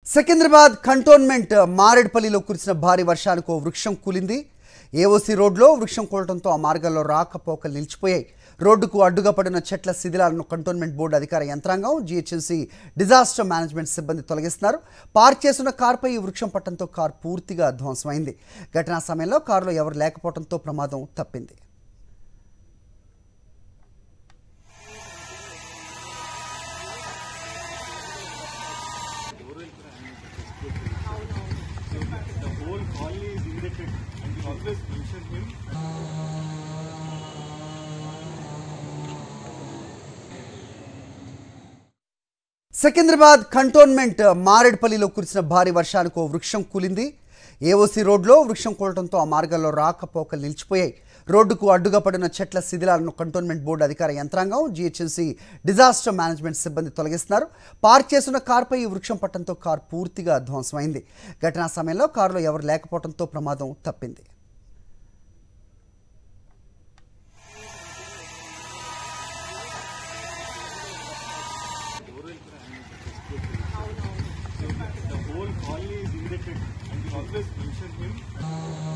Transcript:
Secunderabad cantonment మారేడ్పల్లిలో కురిసిన భారీ వర్షానికి ఓ వృక్షం కూలింది ఏఓసీ రోడ్లో వృక్షం కూలటంతో ఆ మార్గాల్లో రాకపోకలు నిలిచిపోయాయి రోడ్డుకు అడ్డుగా పడిన చెట్ల శిథిలాలను కంటోన్మెంట్ బోర్డు అధికార యంత్రాంగం జీహెచ్ఎంసీ డిజాస్టర్ మేనేజ్మెంట్ సిబ్బంది తొలగిస్తున్నారు పార్క్ చేసిన కారుపై ఈ వృక్షం పట్టడంతో కారు పూర్తిగా ధ్వంసమైంది ఘటనా సమయంలో కారులో ఎవరు లేకపోవడంతో ప్రమాదం తప్పింది the whole colony is indebted and we always mention him. Secunderabad cantonment మారేడ్పల్లిలో కురిసిన భారీ వర్షానికి ఓ వృక్షం కూలింది ఏఓసీ రోడ్లో వృక్షం కూలటంతో ఆ మార్గాల్లో రాకపోకలు నిలిచిపోయాయి రోడ్డుకు అడ్డుగా పడిన చెట్ల శిథిలాలను కంటోన్మెంట్ బోర్డు అధికార యంత్రాంగం జీహెచ్ఎంసీ డిజాస్టర్ మేనేజ్మెంట్ సిబ్బంది తొలగిస్తున్నారు పార్క్ చేసిన కారుపై ఈ వృక్షం పట్టడంతో కారు పూర్తిగా ధ్వంసమైంది ఘటనా సమయంలో కారులో ఎవరు లేకపోవడంతో ప్రమాదం తప్పింది The whole colony is indebted and we always mention him.